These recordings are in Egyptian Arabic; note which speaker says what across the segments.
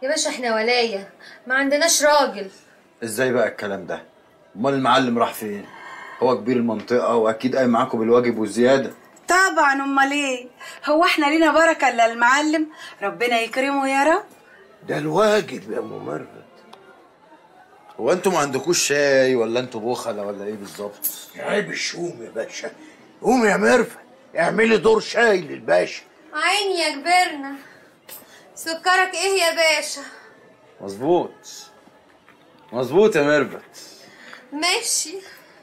Speaker 1: يا باشا احنا ولايه ما عندناش راجل
Speaker 2: ازاي بقى الكلام ده امال المعلم راح فين هو كبير المنطقه واكيد قايم معاكم بالواجب والزياده
Speaker 3: طبعا امال ايه هو احنا لينا بركه الا المعلم ربنا يكرمه يا رب
Speaker 4: ده الواجب يا ام مرفت
Speaker 2: هو انتوا ما عندكوش شاي ولا انتوا بخله ولا ايه بالظبط
Speaker 4: عيب الشوم يا باشا قوم يا مرفت اعملي دور شاي للباشا
Speaker 1: عيني يا كبرنا سكرك ايه يا باشا
Speaker 2: مظبوط مظبوط يا ميرفت
Speaker 1: ماشي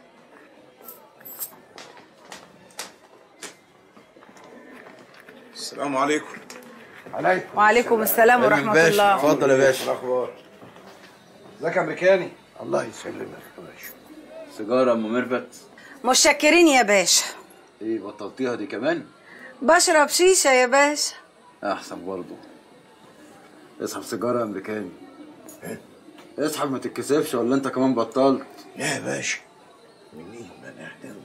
Speaker 5: السلام عليكم
Speaker 4: عليكم
Speaker 3: وعليكم السلام ورحمه
Speaker 2: باشا،
Speaker 3: الله
Speaker 2: اتفضل يا باشا
Speaker 4: الاخبار
Speaker 5: ازيك يا امريكاني
Speaker 4: الله يسلمك يا باشا
Speaker 2: سيجاره ام ميرفت
Speaker 3: متشكرين يا باشا
Speaker 2: ايه بطلتيها دي كمان
Speaker 3: بشرب شيشه يا باشا
Speaker 2: احسن برضه اسحب سيجاره امريكاني اسحب ما تتكسفش ولا انت كمان بطلت
Speaker 4: لا يا باشا منين ما نهدم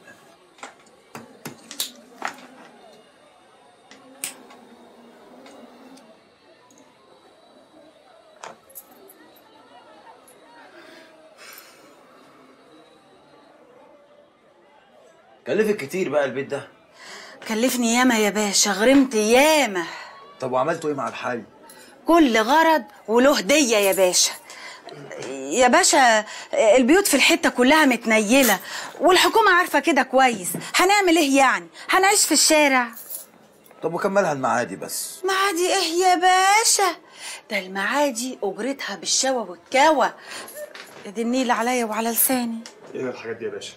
Speaker 2: كلفك كتير بقى البيت ده
Speaker 3: كلفني ياما يا باشا غرمت ياما
Speaker 2: طب وعملتوا ايه مع الحي
Speaker 3: كل غرض وله هديه يا باشا يا باشا البيوت في الحته كلها متنيله والحكومه عارفه كده كويس هنعمل ايه يعني هنعيش في الشارع
Speaker 2: طب وكملها المعادي بس
Speaker 3: معادي ايه يا باشا ده المعادي اجرتها بالشوا والكوا دي النيل عليا وعلى لساني
Speaker 5: ايه الحاجات دي يا باشا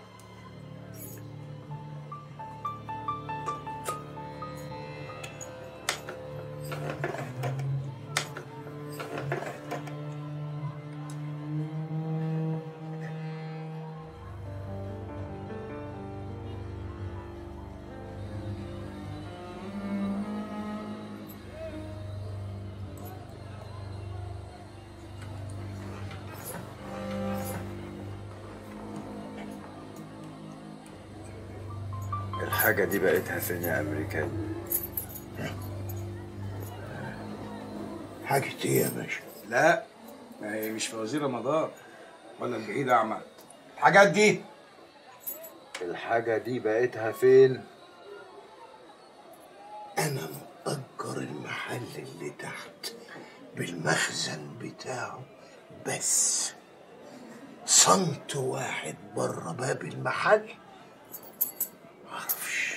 Speaker 2: الحاجة دي بقيتها فين يا أمريكاني؟
Speaker 4: حاجة ايه يا باشا
Speaker 5: لا ما هي مش فوازير رمضان ولا البعيد اعمى الحاجات دي
Speaker 2: الحاجة دي بقيتها فين؟
Speaker 4: انا مأجر المحل اللي تحت بالمخزن بتاعه بس صمت واحد بره باب المحل معرفش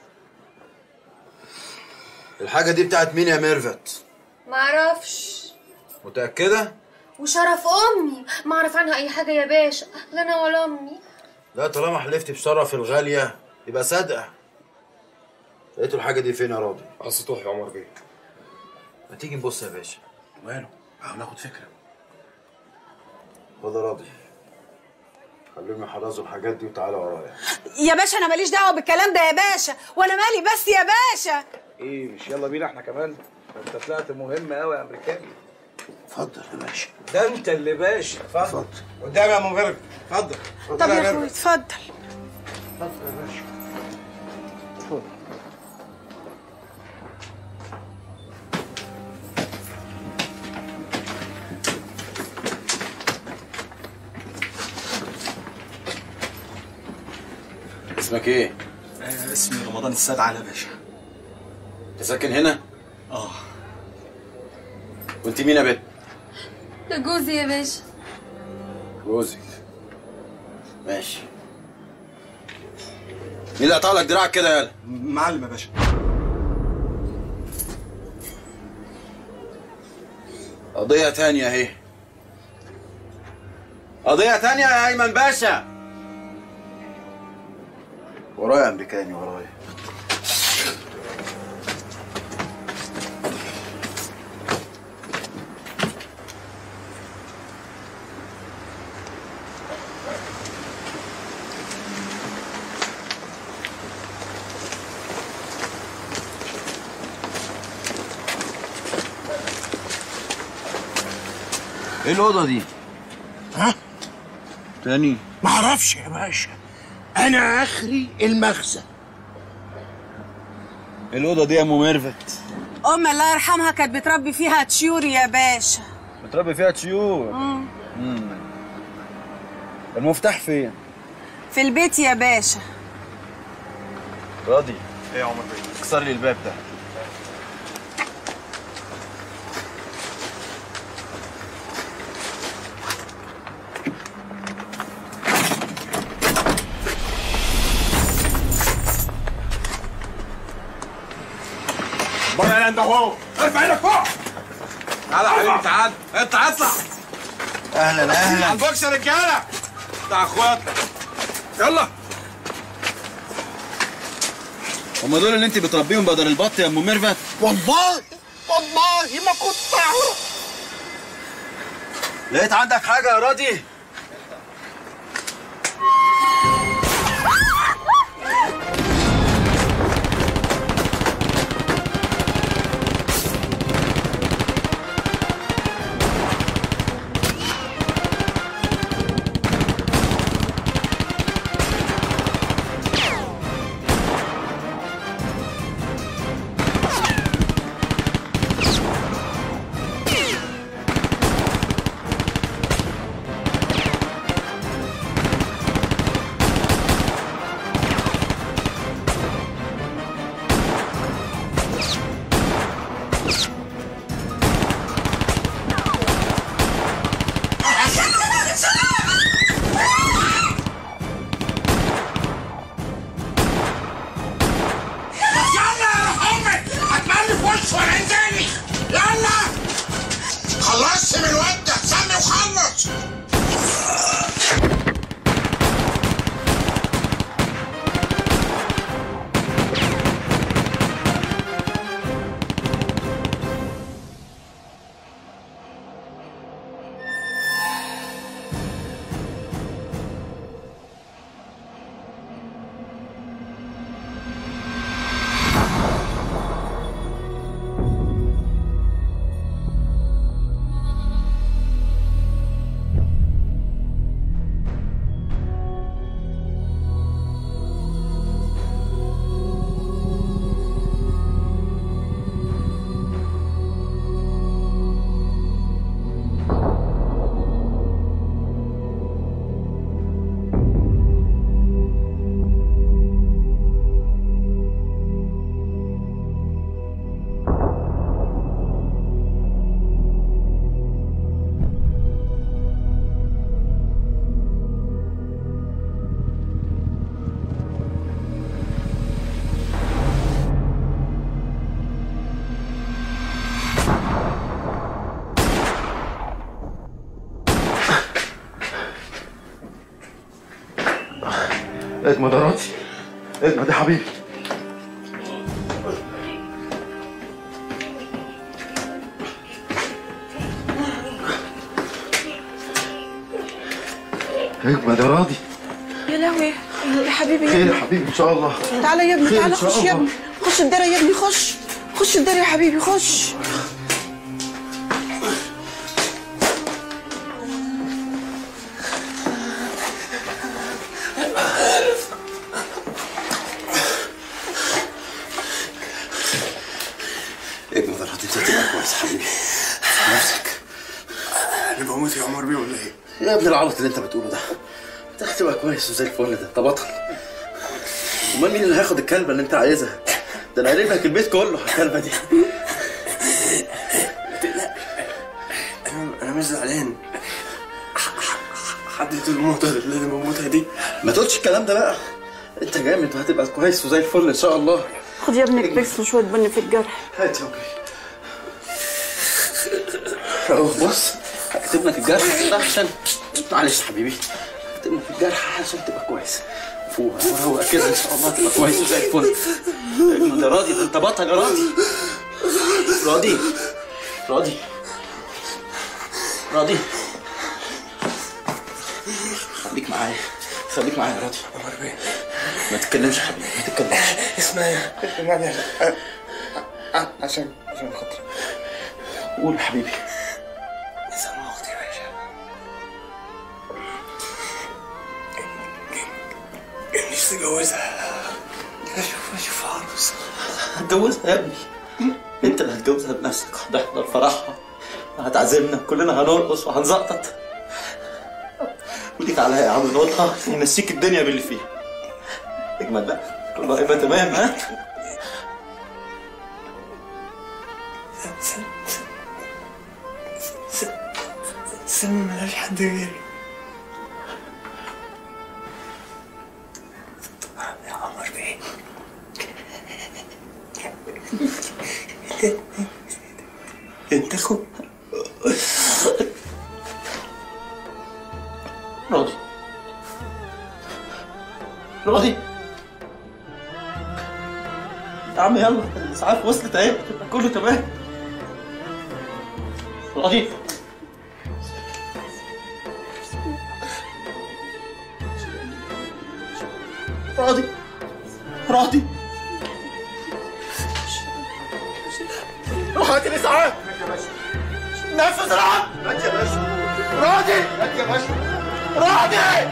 Speaker 2: الحاجة دي بتاعت مين يا ميرفت؟
Speaker 1: معرفش
Speaker 2: متأكدة؟
Speaker 1: وشرف امي ما اعرف عنها اي حاجه يا باشا لا انا ولا امي
Speaker 2: لا طالما حلفتي بشرف الغالية يبقى صادقة لقيتوا الحاجة دي فين يا راضي؟
Speaker 5: على سطوح يا عمر بيه
Speaker 2: ما تيجي نبص يا باشا
Speaker 4: ماله هناخد فكرة
Speaker 2: خد يا راضي خليهم يحرزوا الحاجات دي وتعالى ورايا
Speaker 3: يا باشا انا ماليش دعوه بالكلام ده يا باشا وانا مالي بس يا باشا
Speaker 5: ايه مش يلا بينا احنا كمان انت طلعت مهم قوي يا امريكاني
Speaker 4: اتفضل يا باشا
Speaker 5: ده انت اللي باشا اتفضل
Speaker 4: اتفضل
Speaker 5: قدامي يا مغرب اتفضل
Speaker 3: طب يا اخوي اتفضل
Speaker 4: اتفضل يا باشا اتفضل
Speaker 2: اسمك ايه؟
Speaker 6: آه، اسمي رمضان السيد على باشا
Speaker 2: انت ساكن هنا؟
Speaker 6: اه
Speaker 2: وانت مين يا بنت؟
Speaker 1: ده جوزي يا باشا
Speaker 2: جوزك ماشي مين اللي قطع لك دراعك كده يالا؟
Speaker 6: معلم يا باشا
Speaker 2: قضية تانية اهي قضية تانية يا أيمن باشا ورايا أمريكاني ورايا ايه الأوضة دي؟
Speaker 4: ها
Speaker 2: تاني
Speaker 4: معرفش يا باشا انا اخري المخزن
Speaker 2: الأوضة دي يا أم ميرفت
Speaker 3: ام الله يرحمها كانت بتربي فيها طيور يا باشا
Speaker 2: بتربي فيها طيور مم. المفتاح فين؟
Speaker 3: في البيت يا باشا
Speaker 2: راضي
Speaker 6: ايه يا عمر بيه
Speaker 2: اكسر لي الباب ده
Speaker 5: بره انت اهو ارفع ايدك فوق تعالى يا حبيبي تعال انت اطلع
Speaker 4: اهلا
Speaker 5: على
Speaker 4: اهلا
Speaker 5: البوكس يا رجاله بتاع اخواتنا يلا
Speaker 2: هما دول اللي انت بتربيهم بدل البط يا ام ميرفت
Speaker 4: والله والله ما كنت اعرف
Speaker 2: لقيت عندك حاجه يا راضي
Speaker 7: يلا يا روح امك هتملي في وشه ولا تاني يلا خلصت من الواد ده سمي وخلص
Speaker 4: اجمد يا راضي اجمد يا حبيبي اجمد يا راضي
Speaker 8: يا لهوي يا حبيبي يا
Speaker 4: خير
Speaker 8: ابني
Speaker 4: يا حبيبي ان شاء الله
Speaker 8: تعالى يا ابني
Speaker 4: خير
Speaker 8: تعالى
Speaker 4: إن شاء
Speaker 8: خش يا
Speaker 4: الله.
Speaker 8: ابني خش الدار يا ابني خش خش الدار يا حبيبي خش
Speaker 2: اجمد يا راضي انت هتبقى كويس حبيبي نفسك
Speaker 6: انا بموت يا عمر بيه ولا ايه؟
Speaker 2: يا ابن العبط اللي انت بتقوله ده انت هتبقى كويس وزي الفل ده انت بطل امال مين اللي هياخد الكلبه اللي انت عايزها ده انا قايل لك البيت كله على الكلبه دي
Speaker 6: انا انا مش زعلان حددت الموتة اللي انا بموتها دي
Speaker 2: ما تقولش الكلام ده بقى انت جامد وهتبقى كويس وزي الفل ان شاء الله
Speaker 8: خد يا ابني كبس وشويه بني في الجرح
Speaker 2: هات يا ابني اهو بص هكتب لك الجرح كده عشان معلش حبيبي هكتب لك الجرح عشان تبقى كويس فوق هو كده ان شاء الله تبقى كويس وزي الفل اجمد يا راضي ده انت بطل يا راضي راضي راضي راضي خليك معايا خليك معايا يا راضي
Speaker 6: عمر بيه
Speaker 2: ما تتكلمش يا حبيبي ما تتكلمش
Speaker 6: اسمعي اسمعني عشان عشان عشان خاطري
Speaker 2: قول يا حبيبي
Speaker 6: سلمى اختي يا باشا كان نفسي اتجوزها اشوف اشوف عروسه
Speaker 2: هتجوزها يا ابني انت اللي هتجوزها بنفسك وهتحضر فرحها وهتعزمنا كلنا هنرقص وهنزقطط وليك عليها يا عم نقطها ينسيك الدنيا باللي فيها اجمل بقى كله هيبقى تمام ها
Speaker 6: سلمى ملهاش حد غيري يا عمر بيه انت اخو
Speaker 2: راضي راضي يا عم يلا الاسعاف وصلت اهي تبقى كله تمام راضي راضي راضي روح هات الاسعاف نفذ العب هات يا باشا راضي هات يا باشا راضي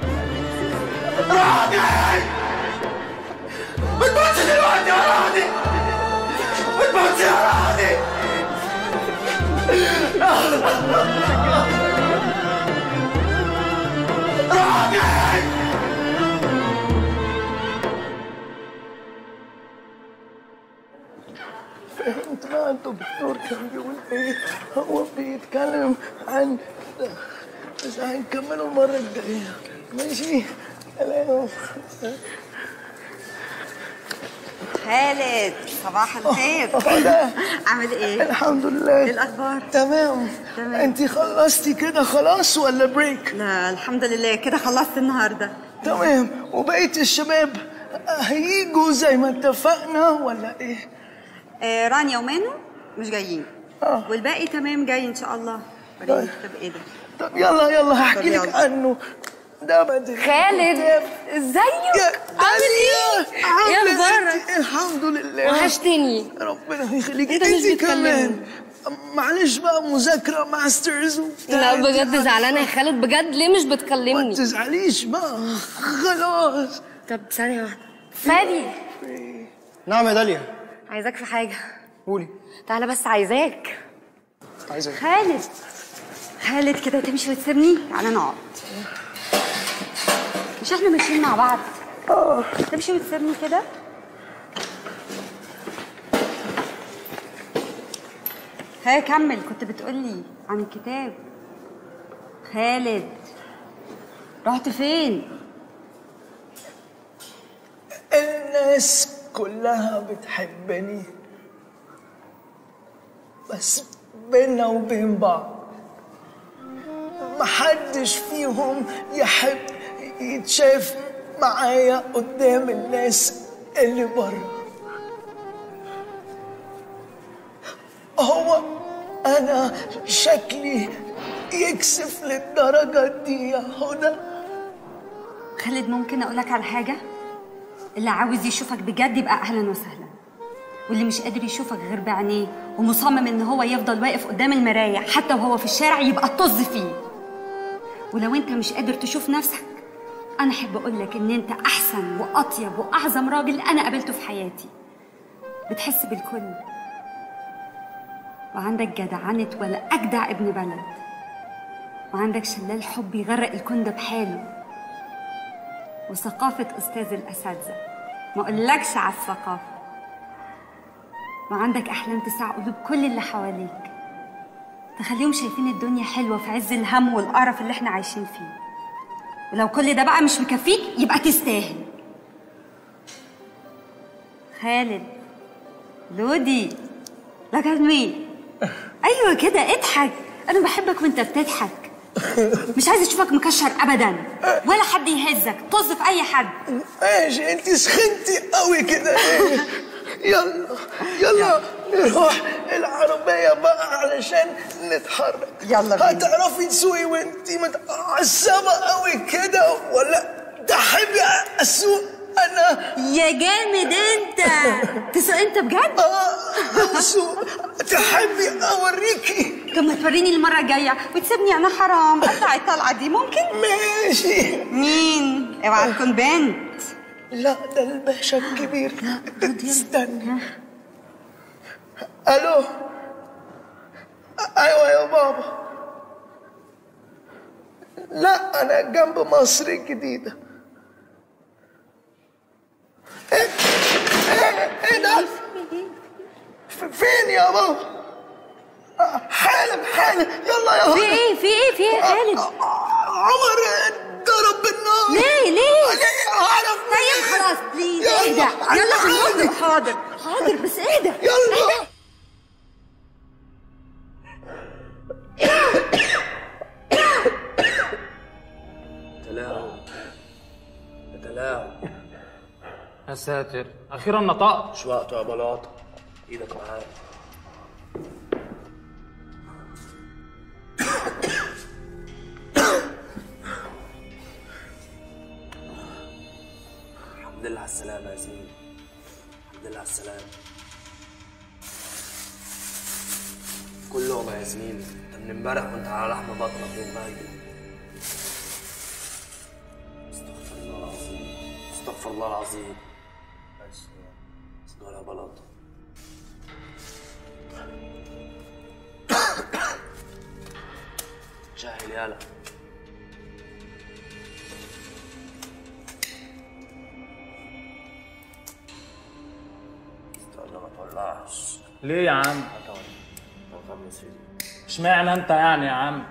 Speaker 2: راضي ما تموتش دلوقتي يا راضي ما تموتش يا راضي راضي
Speaker 6: فهمت بقى الدكتور كان بيقول ايه هو بيتكلم عن بس هنكمله المرة الجاية ماشي سلام
Speaker 9: خالد صباح الخير عامل ايه؟
Speaker 6: الحمد لله
Speaker 9: ايه الاخبار؟
Speaker 6: تمام
Speaker 9: تمام.
Speaker 6: انت خلصتي كده خلاص ولا بريك
Speaker 9: لا الحمد لله كده خلصت النهارده
Speaker 6: تمام وبقية الشباب هيجوا زي ما اتفقنا ولا ايه
Speaker 9: آه رانيا ومانو مش جايين
Speaker 6: اه
Speaker 9: والباقي تمام جاي ان شاء الله وريني طب ايه ده؟
Speaker 6: طب يلا يلا هحكي
Speaker 9: طب
Speaker 6: لك
Speaker 9: يلا.
Speaker 6: عنه ده بدري
Speaker 1: خالد ازيك عامل ايه ايه
Speaker 6: عاملة
Speaker 1: اخبارك
Speaker 6: إنتي؟ الحمد لله
Speaker 1: وحشتني
Speaker 6: ربنا يخليك
Speaker 1: إنت مش
Speaker 6: انت كمان
Speaker 1: بتكلمني.
Speaker 6: معلش بقى مذاكرة ماسترز وبتاع
Speaker 1: لا بجد زعلانه يا خالد بجد ليه مش
Speaker 6: ما
Speaker 1: بتكلمني
Speaker 6: تزعليش بقى خلاص
Speaker 1: طب ثانيه واحده فادي
Speaker 6: نعم يا داليا
Speaker 1: عايزاك في حاجه
Speaker 6: قولي
Speaker 1: تعالى بس عايزاك
Speaker 6: عايزة
Speaker 9: خالد خالد كده تمشي وتسيبني تعالى نقعد مش احنا ماشيين مع بعض تمشي وتسيبني كده ها كمل كنت بتقولي عن الكتاب خالد رحت فين
Speaker 6: الناس كلها بتحبني بس بينا وبين بعض محدش فيهم يحب يتشاف معايا قدام الناس اللي بره هو انا شكلي يكسف للدرجة دي يا هدى
Speaker 9: خالد ممكن اقولك على حاجه اللي عاوز يشوفك بجد يبقى اهلا وسهلا واللي مش قادر يشوفك غير بعينيه ومصمم ان هو يفضل واقف قدام المرايه حتى وهو في الشارع يبقى طز فيه ولو انت مش قادر تشوف نفسك انا احب اقولك ان انت احسن واطيب واعظم راجل انا قابلته في حياتي بتحس بالكل وعندك جدعنة ولا أجدع ابن بلد وعندك شلال حب يغرق الكون ده بحاله وثقافة أستاذ الأساتذة ما أقولكش على الثقافة وعندك أحلام تسع قلوب كل اللي حواليك تخليهم شايفين الدنيا حلوة في عز الهم والقرف اللي احنا عايشين فيه ولو كل ده بقى مش مكفيك يبقى تستاهل خالد لودي لك مين ايوه كده اضحك انا بحبك وانت بتضحك مش عايزه اشوفك مكشر ابدا ولا حد يهزك طز في اي حد
Speaker 6: ماشي انت سخنتي قوي كده ايه يلا يلا نروح العربية بقى علشان نتحرك
Speaker 9: يلا بينا.
Speaker 6: هتعرفي تسوقي وانت متعصبة قوي كده ولا تحبي اسوق انا
Speaker 9: يا جامد انت تسوق انت بجد
Speaker 6: اه اسوق تحبي اوريكي
Speaker 9: طب ما توريني المره الجايه وتسيبني انا حرام اطلع الطلعه دي ممكن
Speaker 6: ماشي
Speaker 9: مين اوعى تكون بنت
Speaker 6: لا ده الباشا الكبير استنى الو ايوه يا بابا لا انا جنب مصر الجديده ايه ايه ايه ده ف- فين يا بابا حالا حالا يلا يا
Speaker 9: في
Speaker 6: هدى
Speaker 9: ايه في ايه في ايه يا خالد
Speaker 6: عمر ضرب بالنار
Speaker 9: ليه ليه
Speaker 6: ليه اعرف
Speaker 9: طيب خلاص بليز اهدى يلا في الفندق حاضر حاضر بس اهدى
Speaker 6: يلا
Speaker 10: تلاعب تلاعب
Speaker 11: يا ساتر اخيرا نطقت
Speaker 10: مش وقته يا بلاطه ايدك معايا الحمد لله على السلامة يا زميلي الحمد لله على السلامة كل لقمة يا زميلي انت من امبارح وانت على لحم بطنك ومبهدل استغفر الله العظيم استغفر الله العظيم اسمع يا بلاطة جاهل يالا استنى ما تولعش
Speaker 11: ليه يا عم
Speaker 10: غمس في دي
Speaker 11: اشمعنى انت يعني يا عم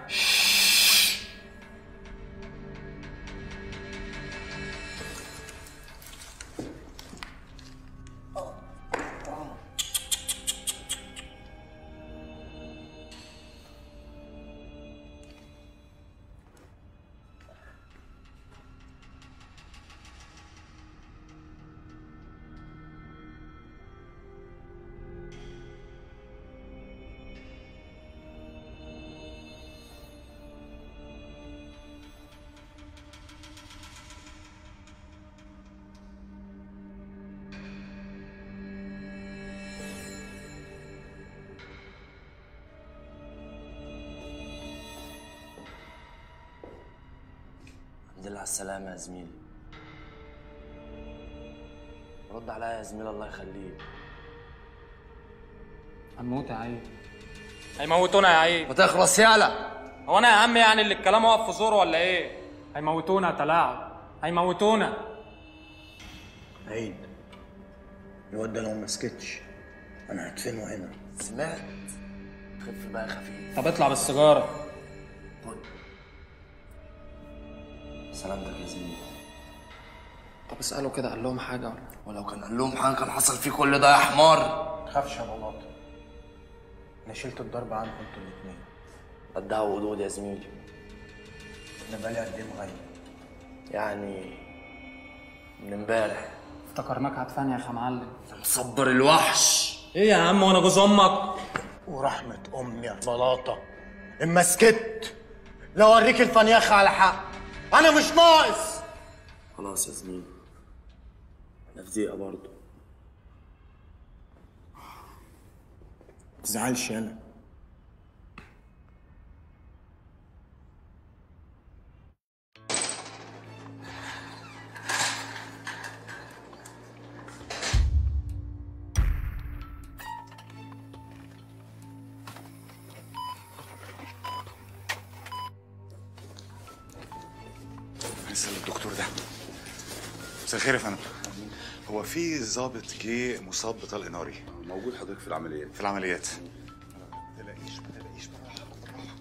Speaker 10: الحمد لله على السلامة يا زميلي رد عليا يا زميلي الله يخليك
Speaker 11: هنموت يا عيل هيموتونا يا عيل
Speaker 10: ما تخلص يالا
Speaker 11: هو انا يا عم يعني اللي الكلام واقف في زوره ولا ايه هيموتونا يا تلاعب هيموتونا
Speaker 4: عيد الواد ده لو ما سكتش انا هدفنه هنا
Speaker 10: سمعت خف بقى خفيف
Speaker 11: طب اطلع بالسيجاره
Speaker 10: خد سلامتك يا زميلي
Speaker 11: طب اساله كده قال لهم حاجه ولا
Speaker 10: ولو كان قال لهم حاجة كان حصل فيه كل ده يا حمار
Speaker 4: تخافش يا بلاطه انا شلت الضرب عنكم انتوا الاثنين
Speaker 10: قدها وقدود يا زميلي
Speaker 4: انا بقالي قد ايه مغيب
Speaker 10: يعني من امبارح
Speaker 11: افتكرناك هتفاني يا اخي معلم
Speaker 10: مصبر الوحش
Speaker 11: ايه يا عم وانا جوز امك
Speaker 4: ورحمة أمي يا بلاطة إما سكت لو أوريك الفنيخة على حق أنا مش ناقص
Speaker 10: خلاص يا زميلي انا في دقيقة برضه
Speaker 4: تزعلش أنا
Speaker 12: اسال الدكتور ده مساء الخير يا فندم هو في ضابط جه مصاب بطلق ناري
Speaker 13: موجود حضرتك في العمليات
Speaker 12: في العمليات ما تقلقيش ما تقلقيش بالراحه بالراحه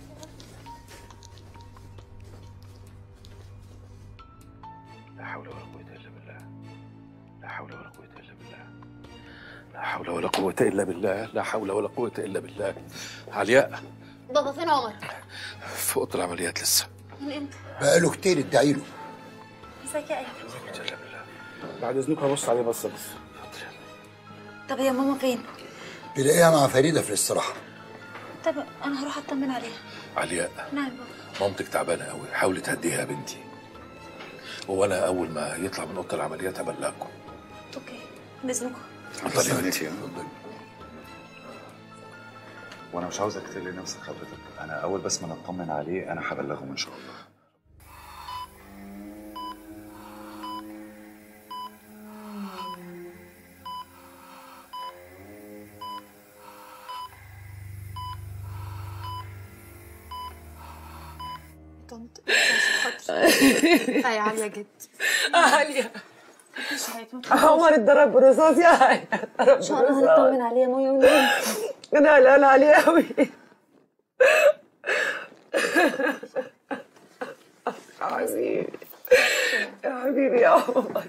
Speaker 13: لا حول ولا قوة إلا بالله لا حول ولا قوة إلا بالله لا حول ولا قوة إلا بالله لا حول ولا قوة إلا بالله علياء
Speaker 1: بابا فين عمر؟
Speaker 13: في أوضة العمليات لسه
Speaker 1: من امتى؟
Speaker 4: بقاله كتير ادعي له
Speaker 1: ازيك يا ايه؟
Speaker 13: بعد إذنك هبص عليه بصة بس
Speaker 1: طب يا ماما فين؟
Speaker 4: تلاقيها مع فريدة في الاستراحة
Speaker 1: طب انا هروح اطمن عليها
Speaker 13: علياء
Speaker 1: نعم بابا
Speaker 13: مامتك تعبانة قوي حاولي تهديها يا بنتي وأنا أول ما يطلع من أوضة العمليات هبلغكم
Speaker 1: اوكي باذنكم
Speaker 12: اتفضلي يا بنتي وانا مش عاوزك تقلي نفسك حضرتك انا اول بس ما نطمن عليه انا هبلغهم ان شاء الله
Speaker 1: طنط عشان خاطري هاي عالية جد
Speaker 8: عالية
Speaker 1: مش هيتموت
Speaker 8: عمر اتضرب برصاص يا عالية اتضرب
Speaker 1: ان شاء الله
Speaker 8: برصاص
Speaker 1: هنطمن عليه يا ماما وننام
Speaker 8: انا قلقانة عليه قوي يا حبيبي يا حبيبي يا عمر